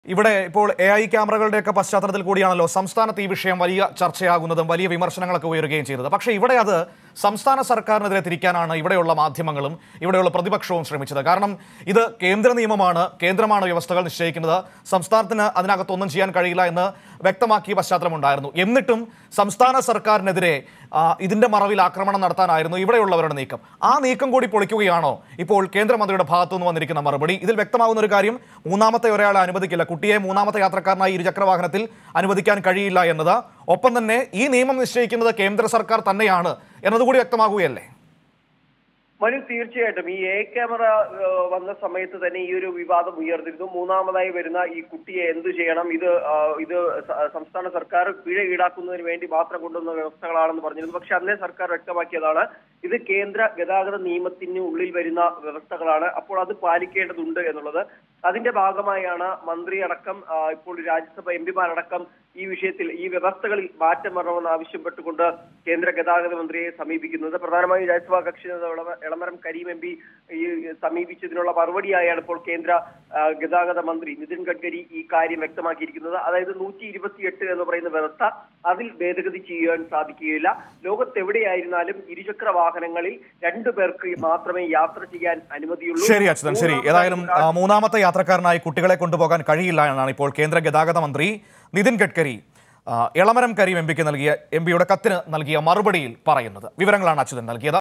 ഇവിടെ ഇപ്പോൾ A I ക്യാമറകളുടെയൊക്കെ പശ്ചാത്തലത്തിൽ കൂടിയാണല്ലോ സംസ്ഥാനത്ത് ഈ വിഷയം വലിയ ചർച്ചയാകുന്നതും വലിയ വിമർശനങ്ങളൊക്കെ ഉയരുകയും ചെയ്തത് പക്ഷേ ഇവിടെ അത് സംസ്ഥാന സർക്കാരിനെതിരെ തിരിക്കാനാണ് ഇവിടെയുള്ള മാധ്യമങ്ങളും ഇവിടെയുള്ള പ്രതിപക്ഷവും ശ്രമിച്ചത് കാരണം ഇത് കേന്ദ്ര നിയമമാണ് കേന്ദ്രമാണ് വ്യവസ്ഥകൾ നിശ്ചയിക്കുന്നത് സംസ്ഥാനത്തിന് അതിനകത്തൊന്നും ചെയ്യാൻ കഴിയില്ല എന്ന് വ്യക്തമാക്കിയ പശ്ചാത്തലമുണ്ടായിരുന്നു എന്നിട്ടും സംസ്ഥാന സർക്കാരിനെതിരെ ആ, ഇതിന്റെ മറവിൽ ആക്രമണം നടത്താനായിരുന്നു ഇവിടെയുള്ളവരുടെ നീക്കം ആ നീക്കം കൂടി പൊളിക്കുകയാണോ ഇപ്പോൾ കേന്ദ്രമന്ത്രിയുടെ ഭാഗത്തു നിന്ന് വന്നിരിക്കുന്ന മറുപടി ഇതിൽ വ്യക്തമാകുന്ന ഒരു കാര്യം മൂന്നാമത്തെ ഒരാളെ അനുവദിക്കില്ല കുട്ടിയെ മൂന്നാമത്തെ യാത്രക്കാരനായി ഇരുചക്ര വാഹനത്തിൽ അനുവദിക്കാൻ കഴിയില്ല എന്നത് ഒപ്പം തന്നെ ഈ നിയമം നിശ്ചയിക്കുന്നത് കേന്ദ്ര സർക്കാർ തന്നെയാണ് എന്നതുകൂടി വ്യക്തമാകുകയല്ലേ മനു തീർച്ചയായിട്ടും ഈ എ ക്യാമറ ഏഹ്, വന്ന സമയത്ത് തന്നെ ഈ ഒരു വിവാദം ഉയർന്നിരുന്നു മൂന്നാമതായി വരുന്ന ഈ കുട്ടിയെ എന്തു ചെയ്യണം ഇത് ആ, ഇത് സ- സംസ്ഥാന സർക്കാർ പിഴ ഈടാക്കുന്നതിന് വേണ്ടി മാത്രം കൊണ്ടുവന്ന വ്യവസ്ഥകളാണെന്ന് പറഞ്ഞിരുന്നു പക്ഷെ അന്നേ സർക്കാർ വ്യക്തമാക്കിയതാണ് ഇത് കേന്ദ്ര ഗതാഗത നിയമത്തിന് ഉള്ളിൽ വരുന്ന വ്യവസ്ഥകളാണ് അപ്പോൾ അത് പാലിക്കേണ്ടതുണ്ട് എന്നുള്ളത് അതിന്റെ ഭാഗമായാണ് മന്ത്രി അടക്കം ആ, ഇപ്പോൾ രാജ്യസഭ എം പിമാരടക്കം ഈ വിഷയത്തിൽ ഈ വ്യവസ്ഥകളിൽ മാറ്റം വരണമെന്ന് ആവശ്യപ്പെട്ടുകൊണ്ട് കേന്ദ്ര ഗതാഗത മന്ത്രിയെ സമീപിക്കുന്നത് പ്രധാനമായും രാജ്യസഭാ കക്ഷി നേതാവ് ഇളമ- എളമരം കരീം എം പി ഈ സമീപിച്ചതിനുള്ള മറുപടിയായാണ് ഇപ്പോൾ കേന്ദ്ര ആ, ഗതാഗത മന്ത്രി നിതിൻ ഗഡ്കരി ഈ കാര്യം വ്യക്തമാക്കിയിരിക്കുന്നത് അതായത് നൂറ്റി ഇരുപത്തിയെട്ട് എന്ന് പറയുന്ന വ്യവസ്ഥ അതിൽ ഭേദഗതി ചെയ്യാൻ സാധിക്കുകയില്ല ലോകത്തെവിടെയായിരുന്നാലും ഇരുചക്ര വാഹനങ്ങളിൽ രണ്ടു പേർക്ക് മാത്രമേ യാത്ര ചെയ്യാൻ അനുമതിയുള്ളൂ ശരി അച്യുതൻ ശരി ഏതായാലും ആ, മൂന്നാമത്തെ യാത്രക്കാരനായി കുട്ടികളെ കൊണ്ടുപോകാൻ കഴിയില്ല എന്നാണ് ഇപ്പോൾ കേന്ദ്ര ഗതാഗത മന്ത്രി നിതിൻ ഗഡ്കരി ആ, എളമരം കരീം എം പിക്ക് നൽകിയ എം പിയുടെ കത്തിന് നൽകിയ മറുപടിയിൽ പറയുന്നത് വിവരങ്ങളാണ് അച്യുതൻ നൽകിയത്